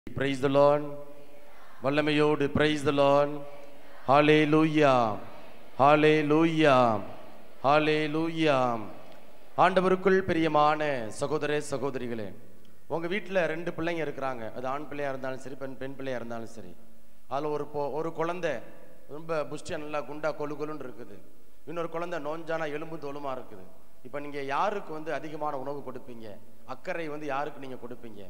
price the Lord வல்லமையோடு praise the Lord hallelujah hallelujah ஹாலே லூயா ஆண்டவருக்குள் பிரியமான சகோதர சகோதரிகளே உங்க வீட்டில் ரெண்டு பிள்ளைங்க இருக்கிறாங்க அது ஆண் பிள்ளையா இருந்தாலும் சரி பெண் பெண் பிள்ளையா இருந்தாலும் சரி அதில் ஒரு பொ ஒரு குழந்தை ரொம்ப புஷ்டியா நல்லா குண்டா கொழு கொழுன்னு இருக்குது இன்னொரு குழந்தை நோஞ்சானா எலும்பு தோலுமா இருக்குது இப்போ நீங்க யாருக்கு வந்து அதிகமான உணவு கொடுப்பீங்க அக்கறை வந்து யாருக்கு நீங்க கொடுப்பீங்க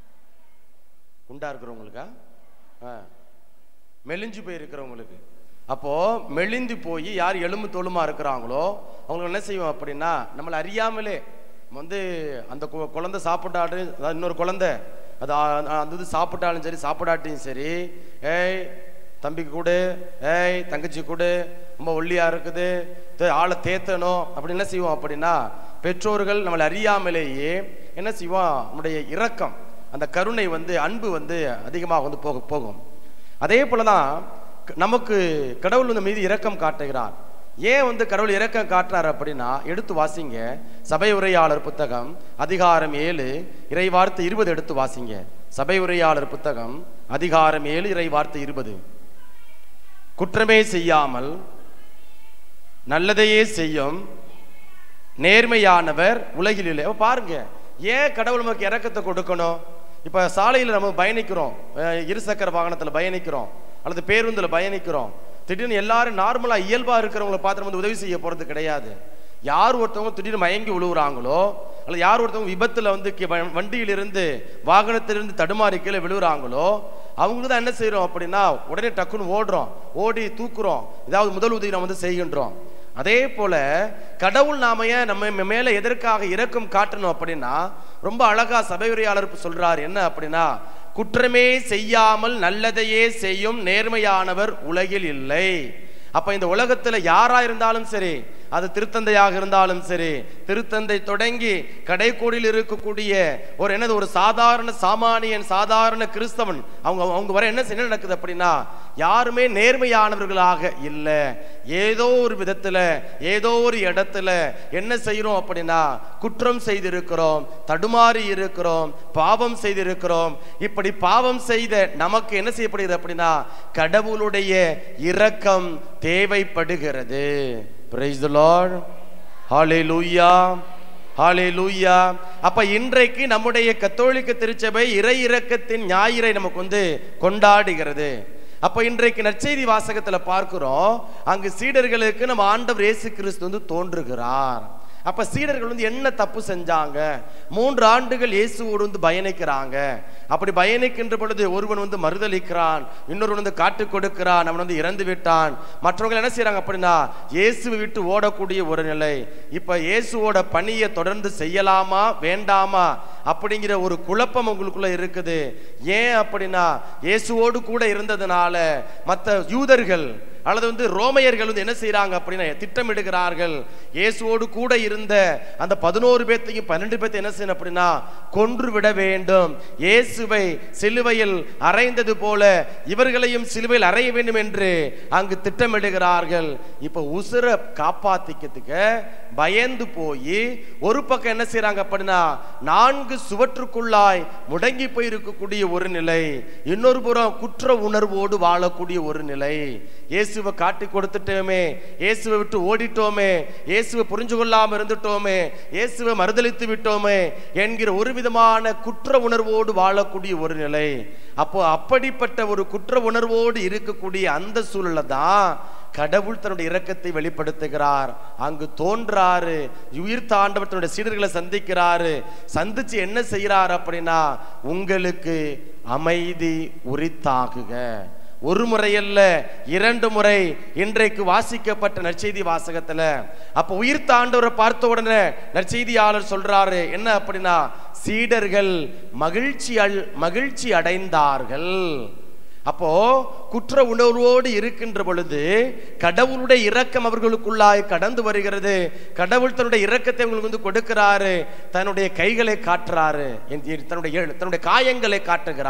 குண்டா இருக்கிறவங்களுக்கா ஆ மெலிஞ்சு போய் இருக்கிறவங்களுக்கு அப்போ மெலிந்து போய் யார் எலும்பு தோலுமா இருக்கிறாங்களோ அவங்களுக்கு என்ன செய்வோம் அப்படின்னா நம்மளை அறியாமலே வந்து அந்த கு- குழந்தை சாப்பிட்டாடு அதாவது இன்னொரு குழந்தை அது ஆ- அந்த இது சாப்பிட்டாலும் சரி சாப்பிடாட்டியும் சரி ஏய் தம்பிக்கு கொடு ஏய் தங்கச்சி கொடு ரொம்ப ஒல்லியா இருக்குது தே- ஆளை தேத்தணும் அப்படி என்ன செய்வோம் அப்படின்னா பெற்றோர்கள் நம்மளை அறியாமலேயே என்ன செய்வோம் நம்முடைய இரக்கம் அந்த கருணை வந்து அன்பு வந்து அதிகமாக வந்து போக போகும் அதே போல தான் க- நமக்கு கடவுள் வந்து மீது இரக்கம் காட்டுகிறார் ஏன் வந்து கடவுள் இரக்கம் காட்டுறார் அப்படின்னா எடுத்து வாசிங்க சபை உரையாளர் புத்தகம் அதிகாரம் ஏழு இறை வார்த்தை இருபது எடுத்து வாசிங்க சபை உரையாளர் புத்தகம் அதிகாரம் ஏழு இறை வார்த்தை இருபது குற்றமே செய்யாமல் நல்லதையே செய்யும் நேர்மையானவர் உலகில் இல்லை அப்ப பாருங்க ஏன் கடவுள் நமக்கு இறக்கத்தை கொடுக்கணும் இப்ப சாலையில் நம்ம பயணிக்கிறோம் அஹ் இருசக்கர வாகனத்துல பயணிக்கிறோம் அல்லது பேருந்துல பயணிக்கிறோம் திடீர்னு எல்லாரும் நார்மலா இயல்பா இருக்கிறவங்களை பார்த்து நம்ம வந்து உதவி செய்ய போறது கிடையாது யார் ஒருத்தவங்க திடீர்னு மயங்கி விழுவுறாங்களோ அல்லது யார் ஒருத்தவங்க விபத்துல வந்து கி- வ- வண்டியிலிருந்து வாகனத்திலிருந்து தடுமாறி கீழே விழுவுறாங்களோ அவங்களுக்கு தான் என்ன செய்றோம் அப்படின்னா உடனே டக்குன்னு ஓடுறோம் ஓடி தூக்குறோம் ஏதாவது முதல் உதவி நம்ம வந்து செய்கின்றோம் அதே போல கடவுள் நாம ஏன் நம்ம மேல எதற்காக இரக்கம் காட்டணும் அப்படின்னா ரொம்ப அழகா சபை உரையாளர் சொல்றார் என்ன அப்படின்னா குற்றமே செய்யாமல் நல்லதையே செய்யும் நேர்மையானவர் உலகில் இல்லை அப்ப இந்த உலகத்துல யாரா இருந்தாலும் சரி அது திருத்தந்தையாக இருந்தாலும் சரி திருத்தந்தை தொடங்கி கடைக்கோடியில் இருக்கக்கூடிய ஒரு என்னது ஒரு சாதாரண சாமானியன் சாதாரண கிறிஸ்தவன் அவங்க அவங்க வர என்ன என்ன நடக்குது அப்படின்னா யாருமே நேர்மையானவர்களாக இல்லை ஏதோ ஒரு விதத்துல ஏதோ ஒரு இடத்துல என்ன செய்யறோம் அப்படின்னா குற்றம் செய்திருக்கிறோம் தடுமாறி இருக்கிறோம் பாவம் செய்திருக்கிறோம் இப்படி பாவம் செய்த நமக்கு என்ன செய்யப்படுகிறது அப்படின்னா கடவுளுடைய இரக்கம் தேவைப்படுகிறது பிரைஸ் த லார்ட் ஹalleluya ஹalleluya அப்ப இன்றைக்கு நம்முடைய கத்தோலிக்க திருச்சபை இறை இரக்கத்தின் ஞாயிறை நமக்கு வந்து கொண்டாடுகிறது அப்ப இன்றைக்கு நற்செய்தி வாசகத்துல பார்க்கிறோம் அங்கு சீடர்களுக்கு நம்ம ஆண்டவர் இயேசு கிறிஸ்து வந்து தோன்றுகிறார் அப்ப சீடர்கள் வந்து என்ன தப்பு செஞ்சாங்க மூன்று ஆண்டுகள் இயேசுவோடு வந்து பயணிக்கிறாங்க அப்படி பயணிக்கின்ற பொழுது ஒருவன் வந்து மறுதளிக்கிறான் இன்னொருவன் வந்து காட்டு கொடுக்கிறான் அவன் வந்து இறந்து விட்டான் மற்றவங்க என்ன செய்றாங்க அப்படின்னா இயேசுவை விட்டு ஓடக்கூடிய ஒரு நிலை இப்ப இயேசுவோட பணியை தொடர்ந்து செய்யலாமா வேண்டாமா அப்படிங்கிற ஒரு குழப்பம் உங்களுக்குள்ள இருக்குது ஏன் அப்படின்னா இயேசுவோடு கூட இருந்ததுனால மற்ற யூதர்கள் அல்லது வந்து ரோமையர்கள் வந்து என்ன செய்றாங்க அப்படின்னா திட்டமிடுகிறார்கள் இயேசுவோடு கூட இருந்த அந்த பதினோரு பேர்த்தையும் பன்னெண்டு பேர்த்தையும் என்ன செய்யணும் அப்படின்னா கொன்று விட வேண்டும் இயேசுவை சிலுவையில் அறைந்தது போல இவர்களையும் சிலுவையில் அறைய வேண்டும் என்று அங்கு திட்டமிடுகிறார்கள் இப்ப உசுரை காப்பாத்திக்கிறதுக்கு பயந்து போய் ஒரு பக்கம் என்ன செய்றாங்க அப்படின்னா நான்கு சுவற்றுக்குள்ளாய் முடங்கி போய் இருக்கக்கூடிய ஒரு நிலை இன்னொரு புறம் குற்ற உணர்வோடு வாழக்கூடிய ஒரு நிலை இயேசுவை காட்டி கொடுத்துட்டோமே இயேசுவை விட்டு ஓடிட்டோமே இயேசுவை புரிஞ்சு கொள்ளாம இருந்துட்டோமே இயேசுவை மறுதலித்து விட்டோமே என்கிற ஒரு விதமான குற்ற உணர்வோடு வாழக்கூடிய ஒரு நிலை அப்போ அப்படிப்பட்ட ஒரு குற்ற உணர்வோடு இருக்கக்கூடிய அந்த சூழல்ல தான் கடவுள் தன்னுடைய இரக்கத்தை வெளிப்படுத்துகிறார் அங்கு தோன்றாரு உயிர்த்த ஆண்டவர் தன்னுடைய சீடர்களை சந்திக்கிறாரு சந்திச்சு என்ன செய்யறாரு அப்படின்னா உங்களுக்கு அமைதி உரித்தாகுக ஒரு முறையல்ல இரண்டு முறை இன்றைக்கு வாசிக்கப்பட்ட நற்செய்தி வாசகத்துல அப்ப உயிர்த்த ஆண்டவரை பார்த்த உடனே நற்செய்தியாளர் சொல்றாரு என்ன அப்படின்னா சீடர்கள் மகிழ்ச்சி அல் மகிழ்ச்சி அடைந்தார்கள் அப்போ குற்ற உணர்வோடு இருக்கின்ற பொழுது கடவுளுடைய இரக்கம் அவர்களுக்குள்ளாய் கடந்து வருகிறது கடவுள் தன்னுடைய இரக்கத்தை அவங்களுக்கு வந்து கொடுக்கிறாரு தன்னுடைய கைகளை காட்டுறாரு என் தன்னுடைய தன்னுடைய காயங்களை காட்டுகிறார்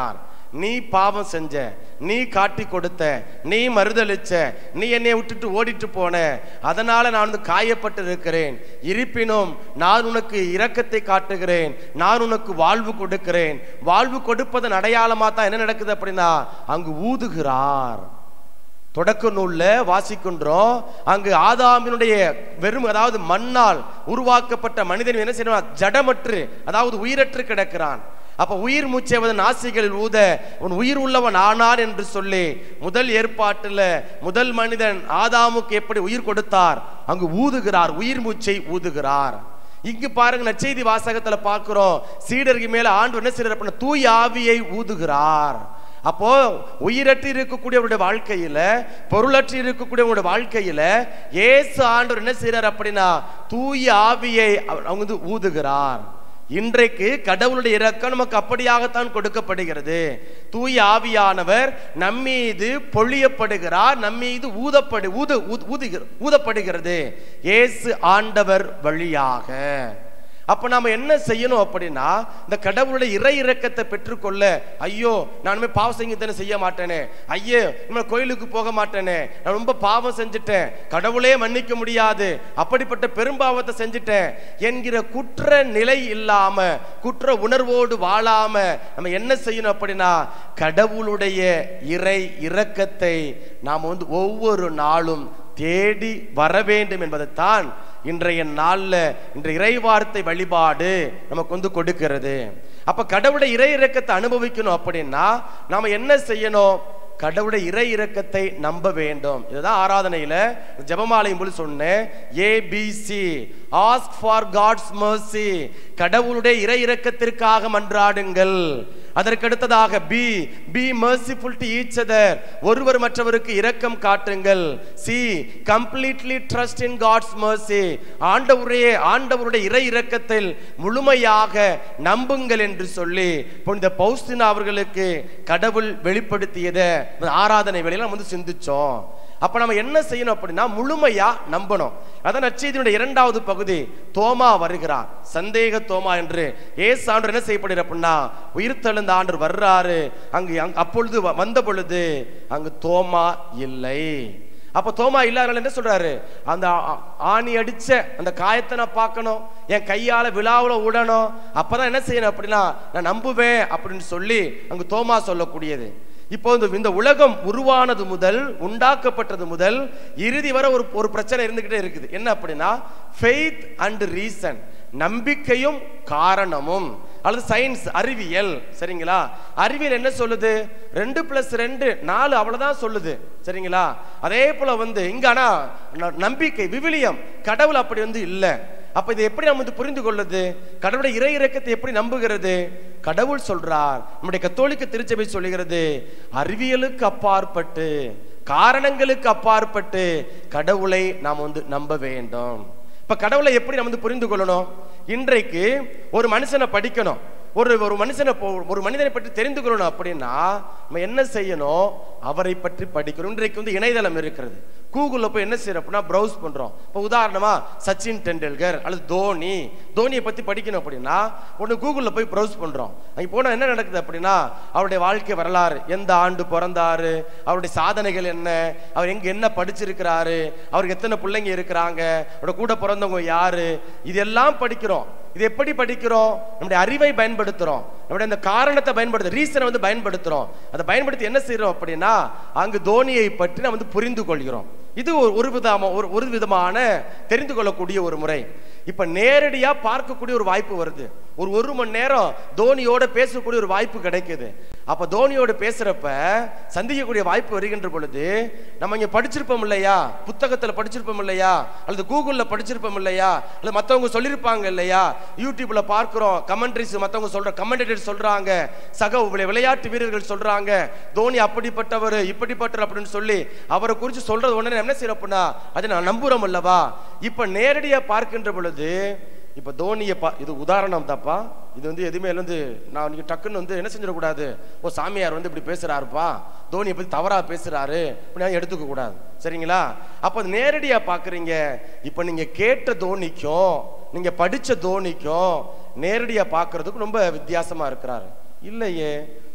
நீ பாவம் செஞ்ச நீ காட்டி கொடுத்த நீ மறுதளிச்ச நீ என்னை விட்டுட்டு ஓடிட்டு போன அதனால நான் வந்து காயப்பட்டு இருக்கிறேன் இருப்பினும் நான் உனக்கு இரக்கத்தை காட்டுகிறேன் நான் உனக்கு வாழ்வு கொடுக்கிறேன் வாழ்வு கொடுப்பதன் அடையாளமா தான் என்ன நடக்குது அப்படின்னா அங்கு ஊதுகிறார் தொடக்க நூல்ல வாசிக்கின்றோம் அங்கு ஆதாமினுடைய வெறும் அதாவது மண்ணால் உருவாக்கப்பட்ட மனிதன் என்ன செய்யணும் ஜடமற்று அதாவது உயிரற்று கிடக்கிறான் அப்ப உயிர் மூச்சைவதன் ஆசைகளில் ஊத உன் உயிர் உள்ளவன் ஆனான் என்று சொல்லி முதல் ஏற்பாட்டுல முதல் மனிதன் ஆதாமுக்கு எப்படி உயிர் கொடுத்தார் அங்கு ஊதுகிறார் உயிர் மூச்சை ஊதுகிறார் இங்கு பாருங்க நற்செய்தி வாசகத்துல பார்க்கிறோம் சீடருக்கு மேல ஆண்டு என்ன செய்யறார் அப்படின்னா தூய் ஆவியை ஊதுகிறார் அப்போ உயிரற்று இருக்கக்கூடியவருடைய வாழ்க்கையில பொருளற்று இருக்கக்கூடியவருடைய வாழ்க்கையில ஏசு ஆண்டவர் என்ன செய்யறார் அப்படின்னா தூய ஆவியை அவர் அவங்க வந்து ஊதுகிறார் இன்றைக்கு கடவுளுடைய இரக்கம் நமக்கு அப்படியாகத்தான் கொடுக்கப்படுகிறது தூய ஆவியானவர் நம்மீது பொழியப்படுகிறார் நம்மீது ஊதப்படு ஊது ஊது- ஊதுகிற- ஊதப்படுகிறது இயேசு ஆண்டவர் வழியாக அப்ப நாம என்ன செய்யணும் அப்படின்னா இந்த கடவுளுடைய இறை இரக்கத்தை பெற்றுக்கொள்ள ஐயோ நான் இனிமே பாவ சங்கீதனை செய்ய மாட்டேனே ஐயோ இனிமே கோயிலுக்கு போக மாட்டேனே நான் ரொம்ப பாவம் செஞ்சுட்டேன் கடவுளே மன்னிக்க முடியாது அப்படிப்பட்ட பெரும்பாவத்தை செஞ்சுட்டேன் என்கிற குற்ற நிலை இல்லாம குற்ற உணர்வோடு வாழாம நம்ம என்ன செய்யணும் அப்படின்னா கடவுளுடைய இறை இரக்கத்தை நாம் வந்து ஒவ்வொரு நாளும் தேடி வர வேண்டும் என்பதைத்தான் இன்றைய நாள்ல இன்றைய இறைவார்த்தை வழிபாடு நமக்கு வந்து கொடுக்கிறது அப்ப கடவுளுடைய இறை இரக்கத்தை அனுபவிக்கணும் அப்படின்னா நாம என்ன செய்யணும் கடவுளுடைய இறை இரக்கத்தை நம்ப வேண்டும் இதுதான் ஆராதனையில ஜெபமாலையும் போல சொன்னேன் A B C ask for God's mercy கடவுளுடைய இறை இரக்கத்திற்காக மன்றாடுங்கள் அதற்கடுத்ததாக B B merciful to each other ஒருவர் மற்றவருக்கு இரக்கம் காட்டுங்கள் C completely trust in God's mercy ஆண்டவருடைய ஆண்டவருடைய இறை இரக்கத்தில் முழுமையாக நம்புங்கள் என்று சொல்லி புனித பௌஸ்தினா அவர்களுக்கு கடவுள் வெளிப்படுத்தியதை இந்த ஆராதனை வேளையில நம்ம வந்து சிந்திச்சோம் அப்ப நம்ம என்ன செய்யணும் அப்படின்னா முழுமையா நம்பணும் அதான் நற்செய்தியுடைய இரண்டாவது பகுதி தோமா வருகிறார் சந்தேக தோமா என்று ஏசு ஆண்டவர் என்ன செய்யப்படுகிறார் அப்படின்னா உயிர்த்தெழுந்த ஆண்டவர் வர்றாரு அங்கு அங்க- அப்பொழுது வ- வந்த பொழுது அங்கு தோமா இல்லை அப்ப தோமா இல்லாதனால என்ன சொல்றாரு அந்த ஆ- ஆணி அடிச்ச அந்த காயத்தை நான் பார்க்கணும் என் கையால விழாவுல விடணும் அப்பதான் என்ன செய்யணும் அப்படின்னா நான் நம்புவேன் அப்படின்னு சொல்லி அங்கு தோமா சொல்லக்கூடியது இப்போ இந்த இந்த உலகம் உருவானது முதல் உண்டாக்கப்பட்டது முதல் இறுதி வரை ஒரு ஒரு பிரச்சனை இருந்துகிட்டே இருக்குது என்ன அப்படின்னா ஃபெய்த் அண்ட் ரீசன் நம்பிக்கையும் காரணமும் அல்லது சயின்ஸ் அறிவியல் சரிங்களா அறிவியல் என்ன சொல்லுது ரெண்டு பிளஸ் ரெண்டு நாலு அவ்வளவுதான் சொல்லுது சரிங்களா அதே போல வந்து இங்க ஆனா ந- நம்பிக்கை விவிலியம் கடவுள் அப்படி வந்து இல்லை அப்ப இதை எப்படி நம்ம வந்து புரிந்து கொள்ளுது கடவுளுடைய இறை இறக்கத்தை எப்படி நம்புகிறது கடவுள் சொல்றார் நம்முடைய கத்தோலிக்க திருச்சபை சொல்லுகிறது அறிவியலுக்கு அப்பாற்பட்டு காரணங்களுக்கு அப்பாற்பட்டு கடவுளை நாம் வந்து நம்ப வேண்டும் இப்ப கடவுளை எப்படி நம்ம வந்து புரிந்து கொள்ளணும் இன்றைக்கு ஒரு மனுஷனை படிக்கணும் ஒரு ஒரு மனுஷனை போ- ஒரு மனிதனை பற்றி தெரிந்து கொள்ளணும் அப்படின்னா நம்ம என்ன செய்யணும் அவரை பற்றி படிக்கணும் இன்றைக்கு வந்து இணையதளம் இருக்கிறது கூகுள்ல போய் என்ன செய்யறோம் அப்படின்னா ப்ரௌஸ் பண்றோம் இப்போ உதாரணமா சச்சின் டெண்டுல்கர் அல்லது தோனி தோனியை பத்தி படிக்கணும் அப்படின்னா ஒன்று கூகுள்ல போய் ப்ரௌஸ் பண்றோம் அங்கே போனா என்ன நடக்குது அப்படின்னா அவருடைய வாழ்க்கை வரலாறு எந்த ஆண்டு பிறந்தாரு அவருடைய சாதனைகள் என்ன அவர் எங்க என்ன படிச்சிருக்கிறாரு அவருக்கு எத்தனை பிள்ளைங்க இருக்கிறாங்க அவரோட கூட பிறந்தவங்க யாரு இதெல்லாம் படிக்கிறோம் இது எப்படி படிக்கிறோம் நம்முடைய அறிவை பயன்படுத்துறோம் நம்முடைய இந்த காரணத்தை பயன்படுத்த ரீசனை வந்து பயன்படுத்துறோம் அதை பயன்படுத்தி என்ன செய்றோம் அப்படின்னா அங்கு தோனியை பற்றி நம்ம வந்து புரிந்து கொள்கிறோம் இது ஒரு ஒரு விதமா ஒரு ஒரு விதமான தெரிந்து கொள்ளக்கூடிய ஒரு முறை இப்ப நேரடியா பார்க்கக்கூடிய ஒரு வாய்ப்பு வருது ஒரு ஒரு மணி நேரம் தோனியோட பேசக்கூடிய ஒரு வாய்ப்பு கிடைக்குது அப்ப தோனியோட பேசுறப்ப சந்திக்கக்கூடிய வாய்ப்பு வருகின்ற பொழுது நம்ம இங்க படிச்சிருப்போம் இல்லையா புத்தகத்துல படிச்சிருப்போம் இல்லையா அல்லது கூகுள்ல படிச்சிருப்போம் இல்லையா அல்லது மத்தவங்க சொல்லியிருப்பாங்க இல்லையா யூடியூப்ல பார்க்கிறோம் கமெண்ட்ரிஸ் மத்தவங்க சொல்ற கமெண்டேட்டர் சொல்றாங்க சக விளை- விளையாட்டு வீரர்கள் சொல்றாங்க தோனி அப்படிப்பட்டவர் இப்படிப்பட்டவர் அப்படின்னு சொல்லி அவரை குறித்து சொல்றது உடனே என்ன செய்யறோம் அப்படின்னா அதை நான் நம்புறோம் அல்லவா இப்ப நேரடியா பார்க்கின்ற பொழுது இப்ப தோனியை பா இது உதாரணம் தாப்பா இது வந்து எதுவுமே வந்து நான் இன்னைக்கு டக்குன்னு வந்து என்ன செஞ்சிடக்கூடாது ஓ சாமியார் வந்து இப்படி பேசுறாருப்பா தோனியை பத்தி தவறா பேசுறாரு அப்படின்னு எடுத்துக்க கூடாது சரிங்களா அப்ப அது நேரடியா பாக்குறீங்க இப்ப நீங்க கேட்ட தோனிக்கும் நீங்க படிச்ச தோனிக்கும் நேரடியா பார்க்கிறதுக்கு ரொம்ப வித்தியாசமா இருக்கிறாரு இல்லையே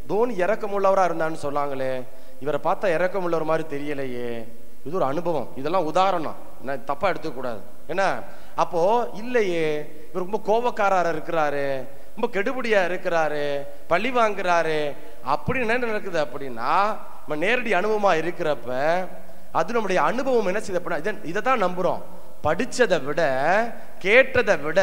தோனி இறக்கமுள்ளவரா இருந்தான்னு சொன்னாங்களே இவரை பார்த்தா இறக்கமுள்ளவர் மாதிரி தெரியலையே இது ஒரு அனுபவம் இதெல்லாம் உதாரணம் நான் தப்பா எடுத்துக்கூடாது என்ன அப்போ இல்லையே இவர் ரொம்ப கோபக்காரரா இருக்கிறாரு ரொம்ப கெடுபடியா இருக்கிறாரு பழி வாங்குறாரு அப்படி என்ன நடக்குது அப்படின்னா நம்ம நேரடி அனுபவமா இருக்கிறப்ப அது நம்முடைய அனுபவம் என்ன செய்யுது அப்படின்னா இதை இதை தான் நம்புறோம் படிச்சதை விட கேட்டதை விட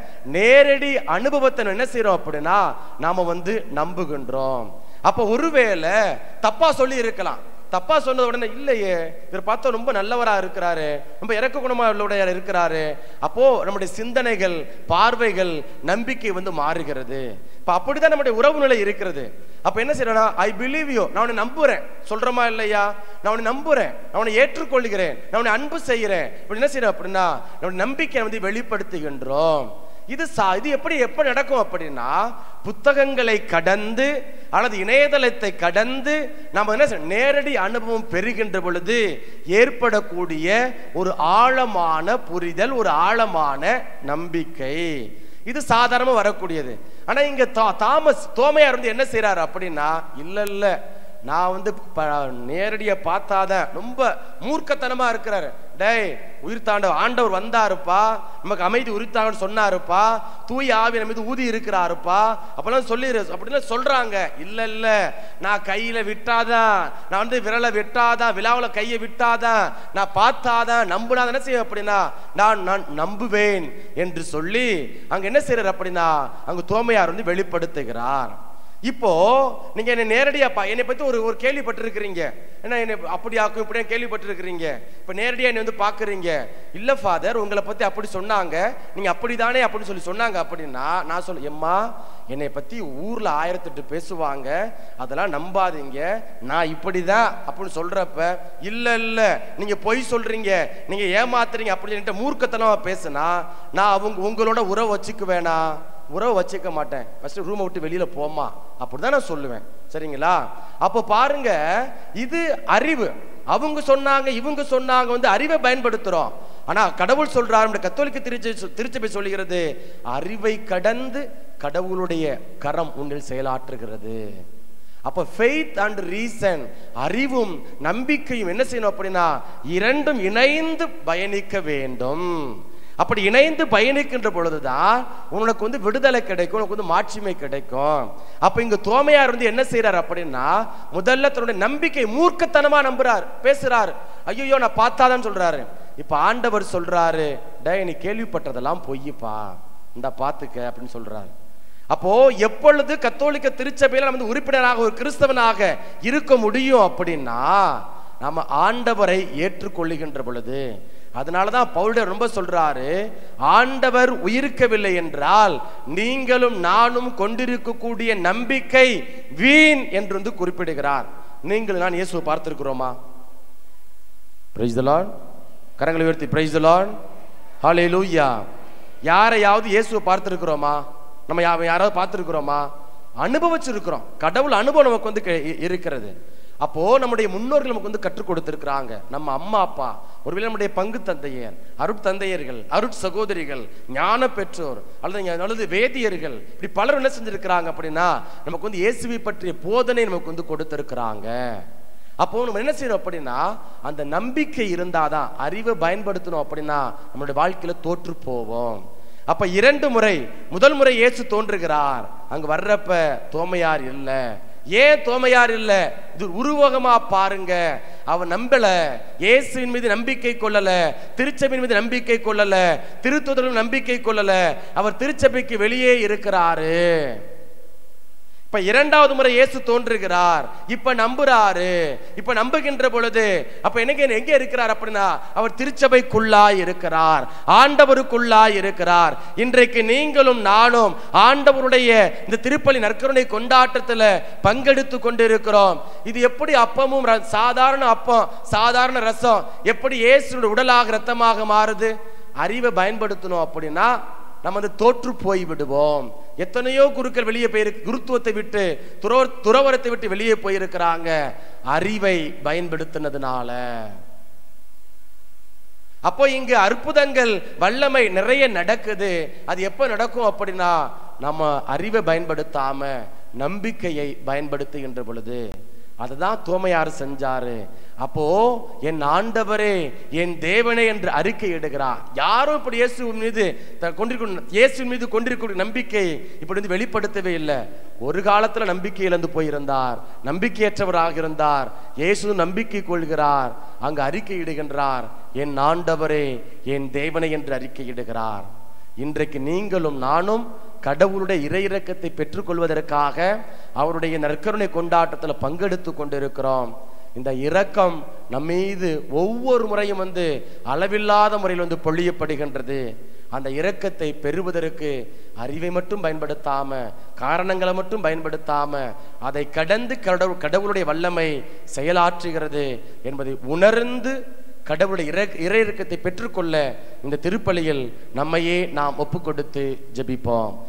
நேரடி அனுபவத்தை என்ன செய்றோம் அப்படின்னா நாம வந்து நம்புகின்றோம் அப்ப ஒருவேளை தப்பா சொல்லி இருக்கலாம் தப்பா சொன்னத உடனே இல்லையே இவர் பார்த்தா ரொம்ப நல்லவரா இருக்கிறாரு ரொம்ப இறக்க குணமா உள்ளவரையா இருக்கிறாரு அப்போ நம்முடைய சிந்தனைகள் பார்வைகள் நம்பிக்கை வந்து மாறுகிறது இப்ப அப்படிதான் நம்முடைய உறவு நிலை இருக்கிறது அப்ப என்ன செய்யறேன்னா ஐ பிலீவ் யூ நான் உன்னை நம்புறேன் சொல்றமா இல்லையா நான் உன்னை நம்புறேன் நான் உன்னை ஏற்றுக்கொள்கிறேன் நான் உன்னை அன்பு செய்கிறேன் இப்படி என்ன செய்யறேன் அப்படின்னா நம்முடைய நம்பிக்கையை வந்து வெளிப்படுத்துகின்றோம் இது சா இது எப்படி எப்ப நடக்கும் அப்படின்னா புத்தகங்களை கடந்து அல்லது இணையதளத்தை கடந்து நம்ம என்ன செய்ய- நேரடி அனுபவம் பெறுகின்ற பொழுது ஏற்படக்கூடிய ஒரு ஆழமான புரிதல் ஒரு ஆழமான நம்பிக்கை இது சாதாரணமா வரக்கூடியது ஆனா இங்க தா- தாமஸ் தோமையார் வந்து என்ன செய்றாரு அப்படின்னா இல்ல இல்ல நான் வந்து ப- நேரடியா பார்த்தாதான் ரொம்ப மூர்க்கத்தனமா இருக்கிறாரு டேய் உயிர் தாண்ட ஆண்டவர் வந்தாருப்பா நமக்கு அமைதி உரித்தாங்கன்னு சொன்னாருப்பா தூய் ஆவி நம்ம மீது ஊதி இருக்கிறாருப்பா அப்பெல்லாம் சொல்லிரு அப்படின்னு சொல்றாங்க இல்ல இல்ல நான் கையில விட்டாதான் நான் வந்து விரலை விட்டாதான் விழாவில் கையை விட்டாதான் நான் பார்த்தாதான் நம்புனாதான் என்ன செய்வேன் அப்படின்னா நான் நான் நம்புவேன் என்று சொல்லி அங்க என்ன செய்யறாரு அப்படின்னா அங்க தோமையார் வந்து வெளிப்படுத்துகிறார் இப்போ நீங்க என்ன நேரடியா பா என்னை பத்தி ஒரு ஒரு கேள்விப்பட்டிருக்கிறீங்க என்ன என்னை அப்படி ஆக்கும் இப்படியா கேள்விப்பட்டிருக்கிறீங்க இப்ப நேரடியா என்னை வந்து பாக்குறீங்க இல்ல ஃபாதர் உங்களை பத்தி அப்படி சொன்னாங்க நீங்க அப்படிதானே அப்படின்னு சொல்லி சொன்னாங்க அப்படின்னா நான் சொல்ல எம்மா என்னை பத்தி ஊர்ல ஆயிரத்தெட்டு பேசுவாங்க அதெல்லாம் நம்பாதீங்க நான் இப்படிதான் அப்படின்னு சொல்றப்ப இல்ல இல்ல நீங்க பொய் சொல்றீங்க நீங்க ஏமாத்துறீங்க அப்படின்னு மூர்க்கத்தனமா பேசுனா நான் அவங்க உங்களோட உறவு வச்சுக்க வேணாம் உறவு வச்சுக்க மாட்டேன் ஃபர்ஸ்ட் ரூமை விட்டு வெளியில போமா அப்படிதான் நான் சொல்லுவேன் சரிங்களா அப்போ பாருங்க இது அறிவு அவங்க சொன்னாங்க இவங்க சொன்னாங்க வந்து அறிவை பயன்படுத்துறோம் ஆனா கடவுள் சொல்றாரு நம்முடைய கத்தோலிக்க திருச்சி திருச்சபை சொல்லுகிறது அறிவை கடந்து கடவுளுடைய கரம் உன்னில் செயலாற்றுகிறது அப்ப ஃபெய்த் அண்ட் ரீசன் அறிவும் நம்பிக்கையும் என்ன செய்யணும் அப்படின்னா இரண்டும் இணைந்து பயணிக்க வேண்டும் அப்படி இணைந்து பயணிக்கின்ற பொழுதுதான் உனக்கு வந்து விடுதலை கிடைக்கும் உனக்கு வந்து மாட்சிமை கிடைக்கும் அப்ப இங்க தோமையார் வந்து என்ன செய்யறாரு அப்படின்னா முதல்ல தன்னுடைய நம்பிக்கை மூர்க்கத்தனமா நம்புறார் பேசுறார் ஐயோ நான் பார்த்தாதான் சொல்றாரு இப்ப ஆண்டவர் சொல்றாரு டேய் நீ கேள்விப்பட்டதெல்லாம் பொய்யுப்பா இந்த பாத்துக்க அப்படின்னு சொல்றாரு அப்போ எப்பொழுது கத்தோலிக்க திருச்சபையில நம்ம வந்து உறுப்பினராக ஒரு கிறிஸ்தவனாக இருக்க முடியும் அப்படின்னா நம்ம ஆண்டவரை ஏற்றுக்கொள்ளுகின்ற பொழுது அதனாலதான் பவுலர் ரொம்ப சொல்றாரு ஆண்டவர் உயிர்க்கவில்லை என்றால் நீங்களும் நானும் கொண்டிருக்கக்கூடிய நம்பிக்கை வீண் என்று வந்து குறிப்பிடுகிறார் நீங்கள் நான் இயேசுவை பார்த்திருக்கிறோமா பிரைஸ் த லார்ட் கரங்களை உயர்த்தி பிரைஸ் த லார்ட் ஹalleluya யாரையாவது இயேசுவை பார்த்திருக்கிறோமா நம்ம யா- யாராவது பார்த்திருக்கிறோமா அனுபவிச்சிருக்கிறோம் கடவுள் அனுபவம் நமக்கு வந்து கெ- இ- இருக்கிறது அப்போ நம்முடைய முன்னோர்கள் நமக்கு வந்து கற்றுக் கொடுத்திருக்கிறாங்க நம்ம அம்மா அப்பா ஒருவேளை நம்முடைய பங்கு தந்தையர் அருட் தந்தையர்கள் அருட் சகோதரிகள் ஞான பெற்றோர் அல்லது ஞா- அல்லது வேதியர்கள் இப்படி பலர் என்ன செஞ்சிருக்கிறாங்க அப்படின்னா நமக்கு வந்து இயேசுவை பற்றிய போதனை நமக்கு வந்து கொடுத்திருக்கிறாங்க அப்போ நம்ம என்ன செய்யறோம் அப்படின்னா அந்த நம்பிக்கை இருந்தாதான் அறிவை பயன்படுத்தணும் அப்படின்னா நம்மளுடைய வாழ்க்கையில தோற்று போவோம் அப்ப இரண்டு முறை முதல் முறை இயேசு தோன்றுகிறார் அங்க வர்றப்ப தோமையார் இல்ல ஏன் தோமையார் இல்ல இது உருவகமா பாருங்க அவன் நம்பல இயேசுவின் மீது நம்பிக்கை கொள்ளல திருச்சபையின் மீது நம்பிக்கை கொள்ளல திருத்துதலும் நம்பிக்கை கொள்ளல அவர் திருச்சபைக்கு வெளியே இருக்கிறாரு இப்ப இரண்டாவது முறை இயேசு தோன்றுகிறார் இப்ப நம்புறாரு இப்ப நம்புகின்ற பொழுது அப்ப எனக்கு எங்க இருக்கிறார் அப்படின்னா அவர் திருச்சபைக்குள்ளாய் இருக்கிறார் ஆண்டவருக்குள்ளாய் இருக்கிறார் இன்றைக்கு நீங்களும் நானும் ஆண்டவருடைய இந்த திருப்பலி நற்கருணை கொண்டாட்டத்துல பங்கெடுத்து கொண்டிருக்கிறோம் இது எப்படி அப்பமும் ர- சாதாரண அப்பம் சாதாரண ரசம் எப்படி இயேசுடைய உடலாக ரத்தமாக மாறுது அறிவை பயன்படுத்தணும் அப்படின்னா நம்ம வந்து தோற்று போய் விடுவோம் எத்தனையோ குருக்கள் வெளியே போயிரு குருத்துவத்தை விட்டு துறவ துறவரத்தை விட்டு வெளியே போயிருக்கிறாங்க அறிவை பயன்படுத்தினதுனால அப்போ இங்கு அற்புதங்கள் வல்லமை நிறைய நடக்குது அது எப்ப நடக்கும் அப்படின்னா நம்ம அறிவை பயன்படுத்தாம நம்பிக்கையை பயன்படுத்துகின்ற பொழுது அதுதான் தோமையார் செஞ்சாரு அப்போ என் ஆண்டவரே என் தேவனே என்று அறிக்கை இடுகிறார் யாரும் இப்படி இயேசுவின் மீது த- கொண்டிருக்கும் இயேசுவின் மீது கொண்டிருக்கக்கூடிய நம்பிக்கை இப்படி வந்து வெளிப்படுத்தவே இல்லை ஒரு காலத்துல நம்பிக்கை இழந்து போயிருந்தார் நம்பிக்கையற்றவராக இருந்தார் இயேசு நம்பிக்கை கொள்கிறார் அங்கு அறிக்கை இடுகின்றார் என் ஆண்டவரே என் தேவனை என்று அறிக்கை இடுகிறார் இன்றைக்கு நீங்களும் நானும் கடவுளுடைய இறையிறக்கத்தை பெற்றுக்கொள்வதற்காக அவருடைய நற்கருணை கொண்டாட்டத்தில் பங்கெடுத்து கொண்டிருக்கிறோம் இந்த இரக்கம் நம் மீது ஒவ்வொரு முறையும் வந்து அளவில்லாத முறையில் வந்து பொழியப்படுகின்றது அந்த இரக்கத்தை பெறுவதற்கு அறிவை மட்டும் பயன்படுத்தாம காரணங்களை மட்டும் பயன்படுத்தாம அதை கடந்து கடவுள் கடவுளுடைய வல்லமை செயலாற்றுகிறது என்பதை உணர்ந்து கடவுளுடைய இறை இறையிறக்கத்தை பெற்றுக்கொள்ள இந்த திருப்பலியில் நம்மையே நாம் ஒப்பு கொடுத்து ஜெபிப்போம்